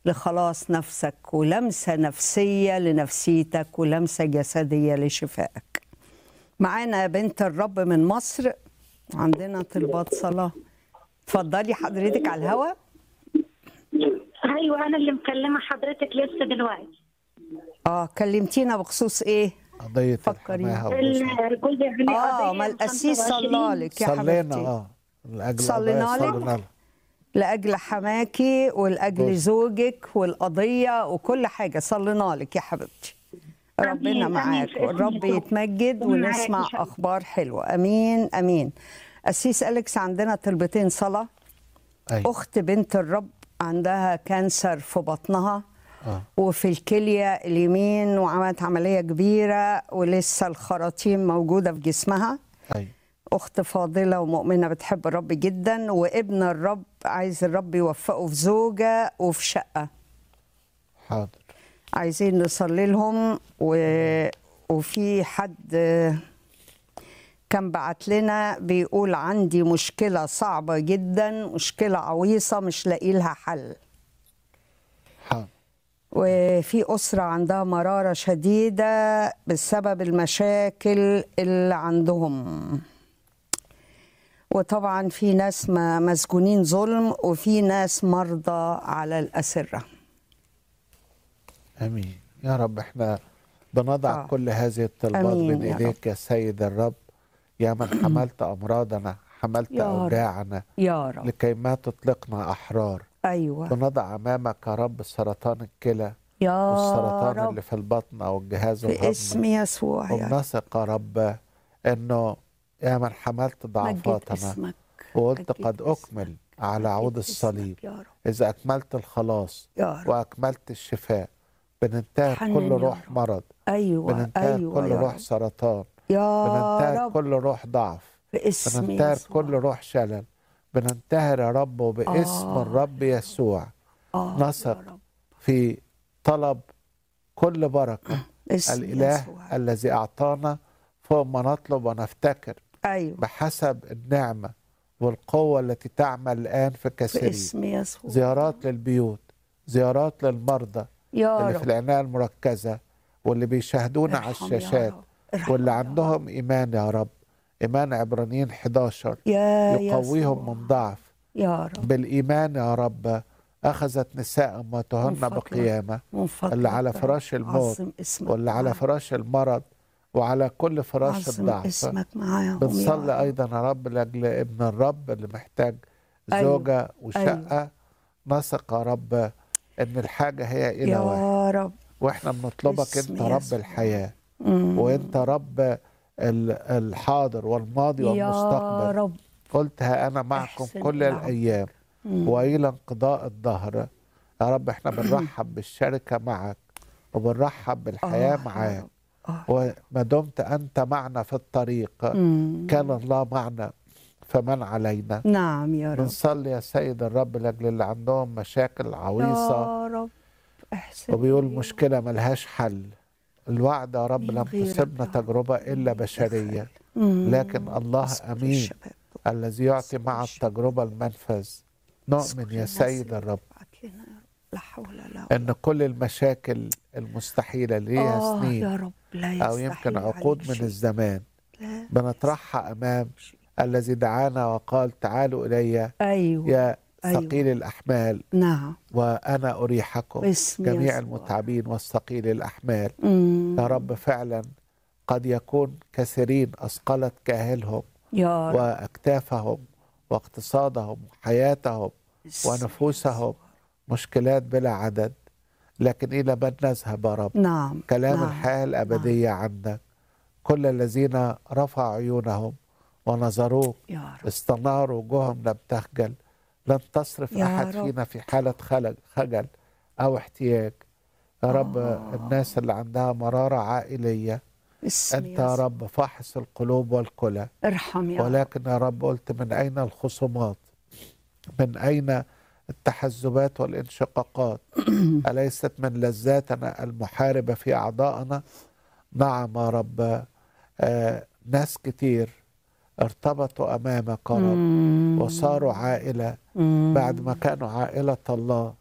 لخلاص نفسك ولمسة نفسية لنفسيتك ولمسة جسدية لشفائك معانا بنت الرب من مصر عندنا طلبات صلاة اتفضلي حضرتك على الهوا ايوه انا اللي مكلمه حضرتك لسه دلوقتي اه كلمتينا بخصوص ايه قضية فكريني. الحماهة وجوزها. ال- جوزي عليه اه قضية ما من القسيس 25. صلى لك يا صلينا حبيبتي اه لأجل صلينا قضايا لك؟ صلينا لها. لاجل حماكي ولاجل جوز. زوجك والقضيه وكل حاجه صلينا لك يا حبيبتي ربنا آمين، آمين معاك في اسم والرب يسوع. يتمجد ربنا معاك ونسمع إن شاء الله. اخبار حلوه امين امين اسيس اليكس عندنا طلبتين صلاه أيوة. اخت بنت الرب عندها كانسر في بطنها آه. وفي الكليه اليمين وعملت عمليه كبيره ولسه الخراطيم موجوده في جسمها أيوة. اخت فاضله ومؤمنه بتحب الرب جدا وابن الرب عايز الرب يوفقه في زوجه وفي شقه حاضر عايزين نصلي لهم و... وفي حد كان بعت لنا بيقول عندي مشكله صعبه جدا مشكله عويصه مش لاقي لها حل حاضر وفي أسرة عندها مرارة شديدة بسبب المشاكل اللي عندهم وطبعا في ناس ما- مسجونين ظلم وفي ناس مرضى على الأسرة امين يا رب احنا بنضع آه. آه. كل هذه الطلبات آمين بين يا ايديك يا سيد الرب يا من حملت امراضنا حملت يا رب. اوجاعنا يا رب لكي ما تطلقنا احرار أيوة بنضع امامك يا رب سرطان الكلى يا والسرطان رب اللي في البطن او الجهاز في اسم الهضمي يسوع يا رب وبنثق يا رب انه يا من حملت مجد ضعفاتنا اسمك وقلت مجد قد اسمك. اكمل على عود مجد اسمك الصليب يا رب اذا اكملت الخلاص يا رب واكملت الشفاء بننتهر حنن كل يا روح رب. مرض أيوة بننتهر أيوة كل يا روح رب سرطان يا بننتهر رب كل روح ضعف باسم بننتهر يسوع كل روح شلل بننتهر يا رب وباسم آه. الرب يسوع آه يا نثق رب في طلب كل بركة اسم الإله يسوع الذي أعطانا فوق ما نطلب ونفتكر أيوة بحسب النعمة والقوة التي تعمل الآن في كثيرين باسم يسوع زيارات للبيوت زيارات للمرضى يا اللي رب في العناية المركزة واللي بيشاهدونا على ارحم يا الشاشات رب. ارحم واللي يا عندهم إيمان يا رب إيمان عبرانيين 11 يا يقويهم يسوع. من ضعف يا رب بالإيمان يا رب أخذت نساء من أمهاتهن فضلك. بقيامة من فضلك اللي على يا رب. فراش الموت عظم اسمك واللي على معاهم. فراش المرض وعلى كل فراش عظم الضعف اسمك معاهم يا بنصلي رب. أيضا يا رب لأجل ابن الرب اللي محتاج أيوة. زوجة وشقة نثق يا رب إن الحاجة هي إلى واحد يا رب وإحنا بنطلبك باسم أنت رب يسوع. الحياة مم. وأنت رب ال- الحاضر والماضي يا والمستقبل رب قلت ها أنا معكم احسن كل إلى عبد. الأيام مم. وإلى انقضاء الدهر يا رب احنا بنرحب بالشركة معك وبنرحب بالحياة آه يا معاك رب. آه. وما دمت أنت معنا في الطريق مم. كان الله معنا فمن علينا نعم يا رب بنصلي يا سيد الرب لأجل اللي عندهم مشاكل عويصة يا رب احسن وبيقول إلي. مشكلة ملهاش حل الوعد يا رب مين لم غيرك تصبنا يا رب؟ تجربة إلا بشرية مم. لكن الله اذكر أمين الشباب. الذي يعطي اذكر مع الشباب. التجربة المنفذ نؤمن اذكر يا الناس سيد اللي الرب بتبعت لنا يا رب. لا حول ولا ان كل المشاكل المستحيله اللي ليها آه سنين يا رب لا او يستحيل يمكن عقود عليك من شيء. الزمان لا بنطرحها امام شيء. الذي دعانا وقال تعالوا الي ايوه يا أيوة. ثقيل الاحمال نعم وانا اريحكم باسم جميع يسوع. المتعبين والثقيل الاحمال مم. يا رب فعلا قد يكون كثيرين اثقلت كاهلهم يا رب واكتافهم واقتصادهم وحياتهم باسم ونفوسهم مشكلات بلا عدد لكن الى من نذهب يا رب نعم كلام نعم. الحياة الأبدية عندك كل الذين رفعوا عيونهم ونظروك يا رب استناروا وجوههم لم تخجل لن تصرف يا أحد رب. فينا في حالة خلل خجل أو احتياج يا رب آه. الناس اللي عندها مرارة عائلية باسم أنت يا يسوع. رب فاحص القلوب والكلى ارحم يا رب ولكن يا رب قلت من أين الخصومات من أين التحزبات والانشقاقات أليست من لذاتنا المحاربة في أعضائنا نعم يا رب آه ناس كتير ارتبطوا أمامك يا رب مم. وصاروا عائلة مم. بعد ما كانوا عائلة الله